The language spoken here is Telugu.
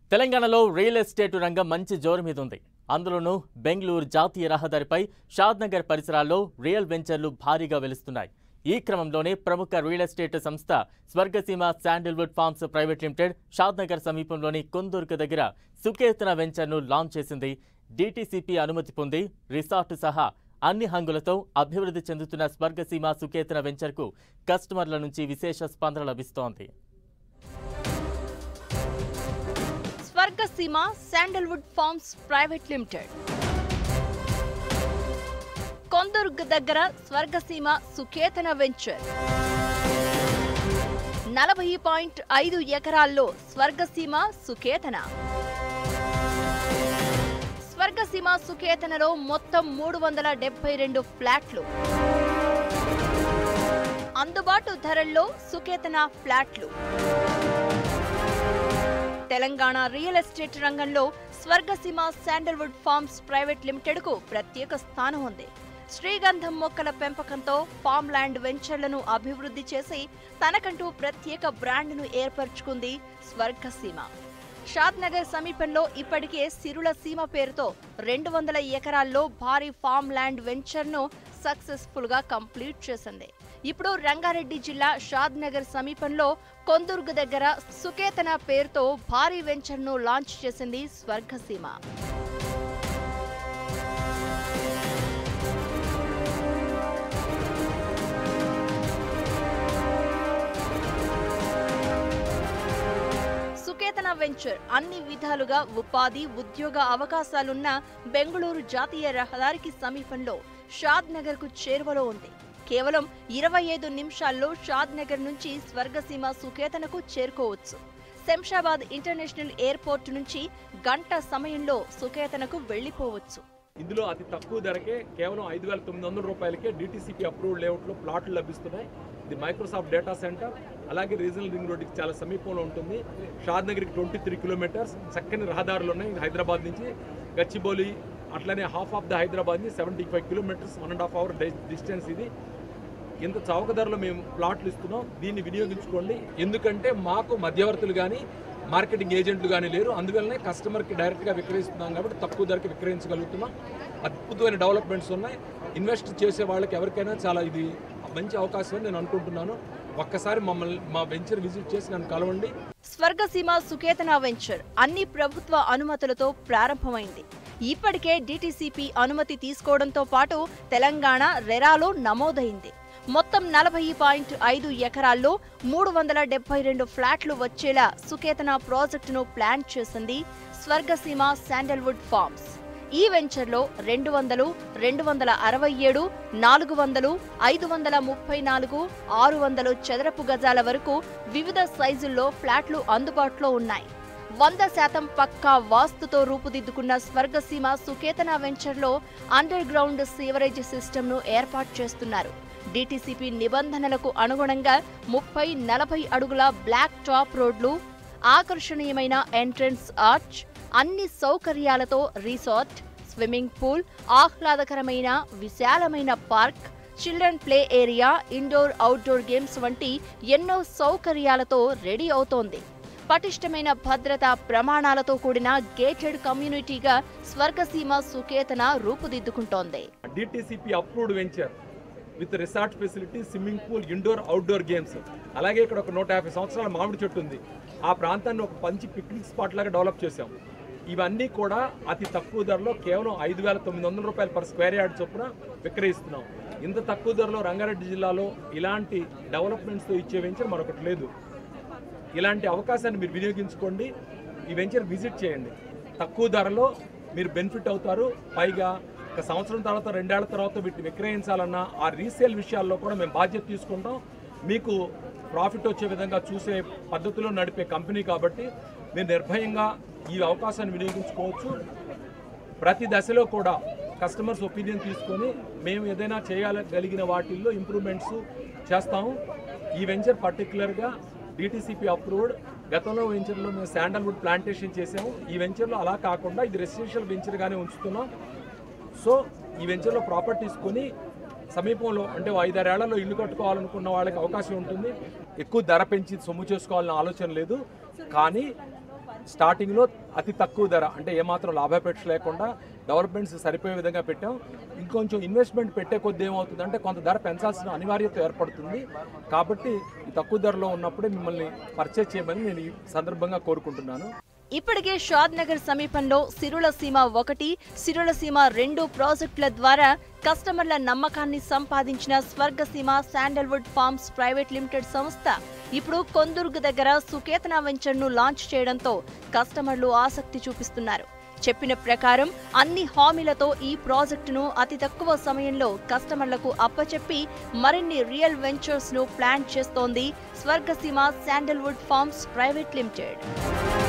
తెలంగాణలో రియల్ ఎస్టేట్ రంగం మంచి జోరు మీద ఉంది అందులోనూ బెంగళూరు జాతీయ రహదారిపై షాద్నగర్ పరిసరాల్లో రియల్ వెంచర్లు భారీగా వెలుస్తున్నాయి ఈ క్రమంలోనే ప్రముఖ రియల్ ఎస్టేట్ సంస్థ Swargaseema sandalwood farms private limited Shadnagar సమీపంలోని కొందుర్గ దగ్గర సుకేతన వెంచర్ను లాంచ్ చేసింది డీటీసీపీ అనుమతి పొంది రిసార్ట్ సహా అన్ని హంగులతో అభివృద్ధి చెందుతున్న స్వర్గసీమ సుకేతన వెంచర్కు కస్టమర్ల నుంచి విశేష స్పందన లభిస్తోంది Swargaseema sandalwood farms private limited Kondurg దగ్గర స్వర్గసీమ సుకేతన వెంచర్ నలభై పాయింట్ ఐదు ఎకరాల్లో స్వర్గసీమ సుకేతన స్వర్గసీమ సుకేతనలో మొత్తం మూడు వందల డెబ్బై రెండు ఫ్లాట్లు అందుబాటు ధరల్లో సుకేతన ఫ్లాట్లు తెలంగాణ రియల్ ఎస్టేట్ రంగంలో Swargaseema sandalwood farms private limited కు ప్రత్యేక స్థానం ఉంది శ్రీగంధం మొక్కల పెంపకంతో ఫామ్ ల్యాండ్ వెంచర్లను అభివృద్ధి చేసి తనకంటూ ప్రత్యేక బ్రాండ్ను ఏర్పరచుకుంది స్వర్గసీమ షాద్ నగర్ సమీపంలో ఇప్పటికే సిరుల సీమ పేరుతో రెండు వందల ఎకరాల్లో భారీ ఫామ్ ల్యాండ్ వెంచర్ను సక్సెస్ఫుల్ గా కంప్లీట్ చేసింది ఇప్పుడు రంగారెడ్డి జిల్లా షాద్ నగర్ సమీపంలో కొందుర్గ్ దగ్గర సుకేతన పేరుతో భారీ వెంచర్ను లాంచ్ చేసింది స్వర్గసీమ సుకేతన వెంచర్ అన్ని విధాలుగా ఉపాధి ఉద్యోగ అవకాశాలున్న బెంగళూరు జాతీయ రహదారికి సమీపంలో షాద్ నగర్ కు చేరువలో ఉంది కేవలం ఇరవై ఐదు నిమిషాల్లో షాద్ నగర్ నుంచి స్వర్గసీమ సుకేతనకు చేరుకోవచ్చు శంషాబాద్ ఇంటర్నేషనల్ ఎయిర్పోర్ట్ నుంచి గంట సమయంలో సుకేతనకు వెళ్లిపోవచ్చు ఇందులో అతి తక్కువ ధరకే కేవలం ఐదు వేల తొమ్మిది వందల రూపాయలకే డిటీసీపీ అప్రూవ్డ్ లేఅవుట్లో ప్లాట్లు లభిస్తున్నాయి ఇది మైక్రోసాఫ్ట్ డేటా సెంటర్ అలాగే రీజనల్ రింగ్ రోడ్డుకి చాలా సమీపంలో ఉంటుంది షాద్ నగర్కి ట్వంటీ త్రీ కిలోమీటర్స్ చక్కని రహదారులు ఉన్నాయి హైదరాబాద్ నుంచి గచ్చిబౌలి అట్లనే హాఫ్ ఆఫ్ ద హైదరాబాద్ నుంచి seventy five kilometres one and half hour distance ఇది ఇంత చౌక ధరలో మేము ప్లాట్లు ఇస్తున్నాం దీన్ని వినియోగించుకోండి ఎందుకంటే మాకు మధ్యవర్తులు కానీ మార్కెటింగ్ ఏజెంట్లు కానీ లేరు అందువల్లనే కస్టమర్కి డైరెక్ట్గా విక్రయిస్తున్నాం కాబట్టి తక్కువ ధరకి విక్రయించగలుగుతున్నాం అద్భుతమైన డెవలప్మెంట్స్ ఉన్నాయి ఇన్వెస్ట్ చేసే వాళ్ళకి ఎవరికైనా చాలా ఇది మంచి అవకాశం అని నేను అనుకుంటున్నాను ఒక్కసారి మమ్మల్ని మా వెంచర్ విజిట్ చేసి నన్ను కలవండి స్వర్గసీమ సుకేతన వెంచర్ అన్ని ప్రభుత్వ అనుమతులతో ప్రారంభమైంది ఇప్పటికే డిటిసిపి అనుమతి తీసుకోవడంతో పాటు తెలంగాణ రెరాలో నమోదైంది మొత్తం నలభై పాయింట్ ఐదు ఎకరాల్లో మూడు వందల డెబ్బై రెండు ఫ్లాట్లు వచ్చేలా సుకేతన ప్రాజెక్టును ప్లాన్ చేసింది స్వర్గసీమ శాండల్వుడ్ ఫార్మ్స్ ఈ వెంచర్లో రెండు వందలు రెండు వందల అరవై ఏడు నాలుగు వందలు ఐదు వందల ముప్పై నాలుగు ఆరు వందలు చదరపు గజాల వరకు వివిధ సైజుల్లో ఫ్లాట్లు అందుబాటులో ఉన్నాయి వంద శాతం పక్కా వాస్తుతో రూపుదిద్దుకున్న స్వర్గసీమ సుకేతన వెంచర్లో అండర్ గ్రౌండ్ సీవరేజ్ సిస్టమ్ను ఏర్పాటు చేస్తున్నారు డిటిసిపి నిబంధనలకు అనుగుణంగా ముప్పై నలభై అడుగుల బ్లాక్ టాప్ రోడ్లు ఆకర్షణీయమైన ఎంట్రన్స్ ఆర్చ్ అన్ని సౌకర్యాలతో రిసార్ట్ స్విమ్మింగ్ పూల్ ఆహ్లాదకరమైన విశాలమైన park children play area indoor outdoor games వంటి ఎన్నో సౌకర్యాలతో రెడీ అవుతోంది పటిష్టమైన భద్రతా ప్రమాణాలతో కూడిన గేటెడ్ కమ్యూనిటీగా స్వర్గసీమ సుకేతన రూపుదిద్దుకుంటోంది DTCP approved venture with resort facility swimming pool indoor outdoor games అలాగే ఇక్కడ ఒక నూట యాభై సంవత్సరాల మామిడి చెట్టు ఉంది ఆ ప్రాంతాన్ని ఒక మంచి పిక్నిక్ స్పాట్ లాగా డెవలప్ చేశాం ఇవన్నీ కూడా అతి తక్కువ ధరలో కేవలం ఐదు వేల తొమ్మిది వందల రూపాయలు పర్ స్క్వేర్ యార్డ్ చొప్పున విక్రయిస్తున్నాం ఇంత తక్కువ ధరలో రంగారెడ్డి జిల్లాలో ఇలాంటి డెవలప్మెంట్స్తో ఇచ్చే వెంచర్ మరొకటి లేదు ఇలాంటి అవకాశాన్ని మీరు వినియోగించుకోండి ఈ వెంచర్ విజిట్ చేయండి తక్కువ ధరలో మీరు బెనిఫిట్ అవుతారు పైగా ఒక సంవత్సరం తర్వాత రెండేళ్ల తర్వాత వీటిని విక్రయించాలన్న ఆ రీసేల్ విషయాల్లో కూడా మేము బాధ్యత తీసుకుంటాం మీకు ప్రాఫిట్ వచ్చే విధంగా చూసే పద్ధతిలో నడిపే కంపెనీ కాబట్టి మీరు నిర్భయంగా ఈ అవకాశాన్ని వినియోగించుకోవచ్చు ప్రతి దశలో కూడా కస్టమర్స్ ఒపీనియన్ తీసుకొని మేము ఏదైనా చేయగలిగిన వాటిల్లో ఇంప్రూవ్మెంట్స్ చేస్తాము ఈ వెంచర్ పర్టికులర్గా డిటీసీపీ అప్రూవ్డ్ గతంలో వెంచర్లో మేము శాండల్వుడ్ ప్లాంటేషన్ చేసాము ఈ వెంచర్లో అలా కాకుండా ఇది రెసిడెన్షియల్ వెంచర్గానే ఉంచుతున్నాం సో ఈ వెంచర్లో ప్రాపర్టీస్ కొని సమీపంలో అంటే ఓ ఐదారేళ్లలో ఇల్లు కట్టుకోవాలనుకున్న వాళ్ళకి అవకాశం ఉంటుంది ఎక్కువ ధర పెంచి సొమ్ము చేసుకోవాలన్న ఆలోచన లేదు కానీ స్టార్టింగ్లో అతి తక్కువ ధర అంటే ఏమాత్రం లాభాపేక్ష లేకుండా డెవలప్మెంట్స్ సరిపోయే విధంగా పెట్టాం ఇంకొంచెం ఇన్వెస్ట్మెంట్ పెట్టే కొద్ది ఏమవుతుందంటే కొంత ధర పెంచాల్సిన అనివార్యత ఏర్పడుతుంది కాబట్టి ఈ తక్కువ ధరలో ఉన్నప్పుడే మిమ్మల్ని పర్చేజ్ చేయమని నేను ఈ సందర్భంగా కోరుకుంటున్నాను ఇప్పటికే షాద్ నగర్ సమీపంలో సిరుల సీమ ఒకటి సిరుల సీమ రెండు ప్రాజెక్టుల ద్వారా కస్టమర్ల నమ్మకాన్ని సంపాదించిన Swargaseema sandalwood farms private limited సంస్థ ఇప్పుడు కొందుర్గు దగ్గర సుకేతన వెంచర్ను లాంచ్ చేయడంతో కస్టమర్లు ఆసక్తి చూపిస్తున్నారు చెప్పిన ప్రకారం అన్ని హామీలతో ఈ ప్రాజెక్టును అతి తక్కువ సమయంలో కస్టమర్లకు అప్పచెప్పి మరిన్ని రియల్ వెంచర్స్ ను ప్లాన్ చేస్తోంది Swargaseema sandalwood farms private limited